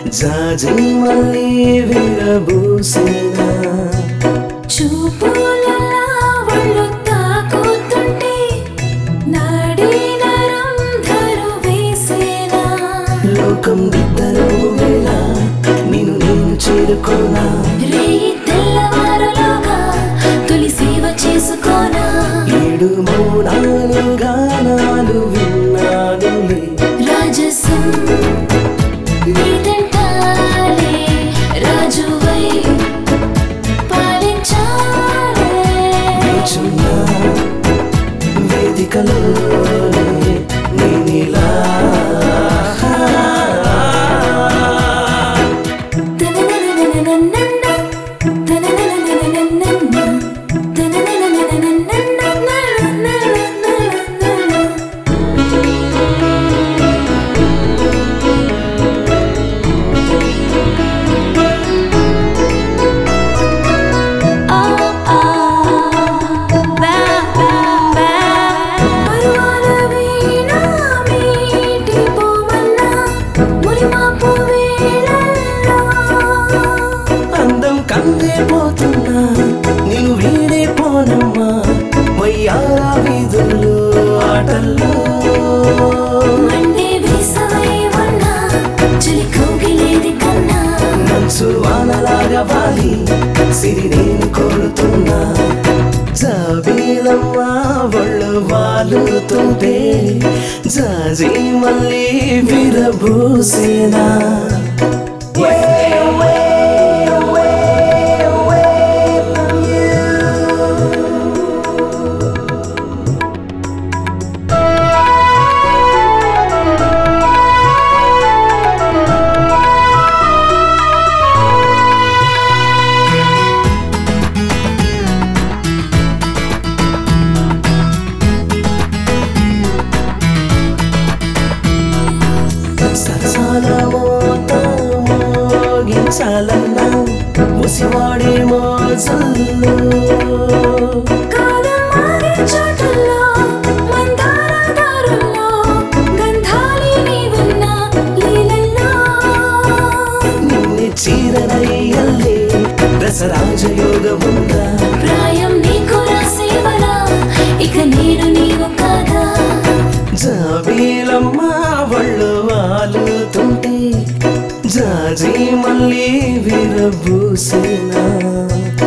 జాజి మళ్ళీ విరబూసేనా చూపులలా ఒళ్ళు తాకుతుంటే నాడి నరం ధరు వేసేనా లోకం బిడ్డలు వేళ నేను నేను చేరుకోనా రేయి తెల్లవారులోగా తొలి సేవ చేసుకోనా ఏడు మౌనాలు గానాలు విన్నానులే రాజసం నీదంటాలే రాజువై పాలించాలే నిల్చున్నా వేదికలో నేనిలా పరువాల వీణ మీటిపోమన్నా మురిమాపు వేళల్లో అందం కందే పోతున్నా నేను వీడే పోనమ్మా వయ్యారా వీధుల్లో ఆటల్లో మండే వేసవై ఉన్నా చలి కౌగిలేది కన్నా మనసు వానలాగా వాలి సిరి నేను కోరుతున్నా జాబీలమ్మ ఒళ్ళు వాలుతుంటే జాజి మళ్ళీ విరబూసేనా సరసాల మోత మోగించాలన్నా ముసివాడే మోజల్లో కాలం మారే చోటుల్లో మందార దారుల్లో గంధాలి నీవున్న లీలల్లో నిన్ను చీరనయ్యల్లే రసరాజయోగముందా ప్రాయం నీకు రాసేవలా ఇక నేను నీవు కాదా జాబీలమ్మ ఒళ్ళు వాలుతుంటే జాజి మళ్ళీ విరబూసేనా